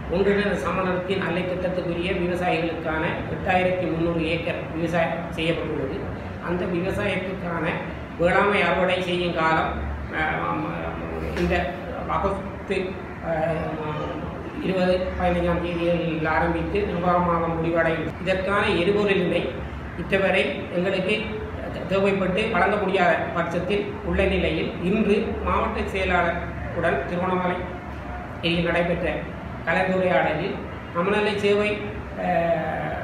ஒன்றிணைந்த சமணத்தின் அலை திட்டத்துக்குரிய விவசாயிகளுக்கான எட்டாயிரத்தி முந்நூறு ஏக்கர் விவசாயம் செய்யப்பட்டுள்ளது அந்த விவசாயத்துக்கான வேளாண்மை அறுவடை செய்யும் காலம் அஹ், இந்த ஆகஸ்ட் அஹ், இருபது பதினைஞ்சாம் தேதியில் ஆரம்பித்து நவம்பர் மாதம் முடிவடையும் இதற்கான எரிபொருளினை இத்தவரை எங்களுக்கு தேவைப்பட்டு வழங்க முடியாத பட்சத்தில் உள்ள நிலையில் இன்று மாவட்ட செயலாளருடன் திருவண்ணாமலை இல் நடைபெற்ற கலந்துரையாடலில் கமநல சேவை அஹ்,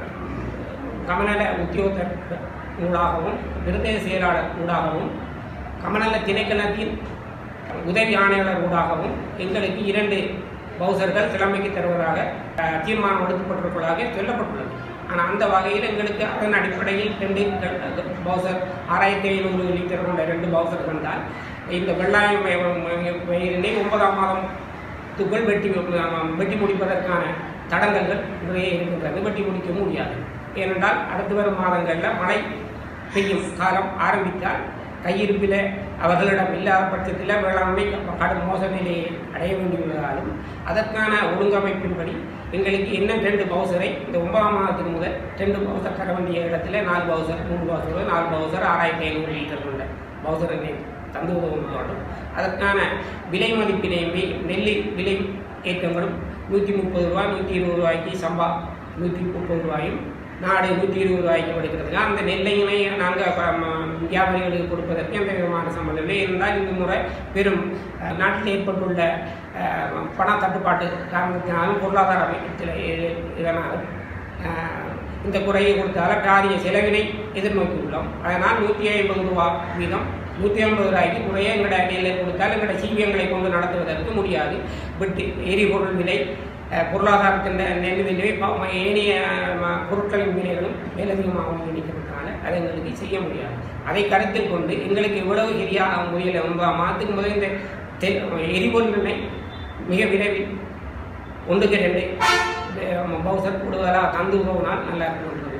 கமநல உத்தியோகத்தர் ஊடாகவும் பிரதேச செயலாளர் ஊடாகவும் கமநல திணைக்களத்தின் உதவி ஆணையாளர் ஊடாகவும் எங்களுக்கு இரண்டு பவுசர்கள் கிழமைக்கு தருவதாக அஹ், தீர்மானம் எடுக்கப்பட்டிருப்பதாக சொல்லப்பட்டுள்ளது ஆனால் அந்த வகையில் எங்களுக்கு அதன் அடிப்படையில் ரெண்டு க- பவுசர் ஆறாயிரத்தி ஐநூறு லிட்டர் கொண்ட ரெண்டு பவுசர் வந்தால் இந்த வெள்ளாயம் பயிரினை ஒன்பதாம் மாதம் துகள் வெட்டி வெட்டி முடிப்பதற்கான தடங்கல்கள் நிறைய இருக்கின்றது வெட்டி முடிக்க முடியாது ஏனென்றால் அடுத்து வரும் மாதங்களில் மழை பெய்யும் காலம் ஆரம்பித்தால் கையிருப்பில் அவர்களிடம் இல்லாத பட்சத்தில் வேளாண்மை கடும் மோச நிலையை அடைய வேண்டியுள்ளதாலும் அதற்கான ஒழுங்கமைப்பின்படி எங்களுக்கு இன்னும் ரெண்டு பவுசரை இந்த ஒன்பதாம் மாதத்துக்கு முதல் ரெண்டு பவுசர் தர வேண்டிய இடத்துல நாலு பவுசர் மூணு பவுசர் நாலு பவுசர் ஆறாயிரத்தி ஐநூறு லிட்டர் கொண்ட பவுசரை தந்து உதவும் அதற்கான விலை மதிப்பினையுமே நெல்லின் விலை ஏற்றங்களும் நூற்றி முப்பது ரூபாய் நூற்றி இருபது ரூபாய்க்கு சம்பா நூற்றி முப்பது ரூபாயும் நாடு நூற்றி இருபது ரூபாய்க்கு கொடுக்கிறது அந்த நெல்லையினை நாங்கள் வியாபாரிகளுக்கு கொடுப்பதற்கு எந்த விதமான சம்பந்தம் இல்லை இருந்தால் இந்த முறை பெரும் அஹ், நாட்டில் ஏற்பட்டுள்ள அஹ், பண தட்டுப்பாட்டு காரணத்தினாலும் பொருளாதார அமைப்பில் இதனாலும் அஹ், இந்த குறையை கொடுத்தால பாரிய செலவினை எதிர்நோக்கியுள்ளோம் அதனால் நூற்றி ஐம்பது ரூபா வீதம் நூற்றி ஐம்பது ரூபாய்க்கு குறைய எங்களோட நெல்லை கொடுத்தால் எங்களோட சீவியங்களை கொண்டு நடத்துவதற்கு முடியாது விட்டு எரிபொருள் விலை அஹ், பொருளாதாரத்தின் நெல் விலை ப- ஏனைய ம- பொருட்களின் விலைகளும் மேலதிகமாக நீடிக்கிறதுனால அதை எங்களுக்கு செய்ய முடியாது அதை கருத்தில் கொண்டு எங்களுக்கு எவ்வளவு சரியாக முடியல ஒன்பதாம் மாதத்துக்கு முதல் இந்த தெ- எரிபொருள் விலை மிக விரைவில் ஒன்றுக்கு ரெண்டு பவுசர் கூடுதலாக தந்து உதவினால் நல்லா இருக்கும்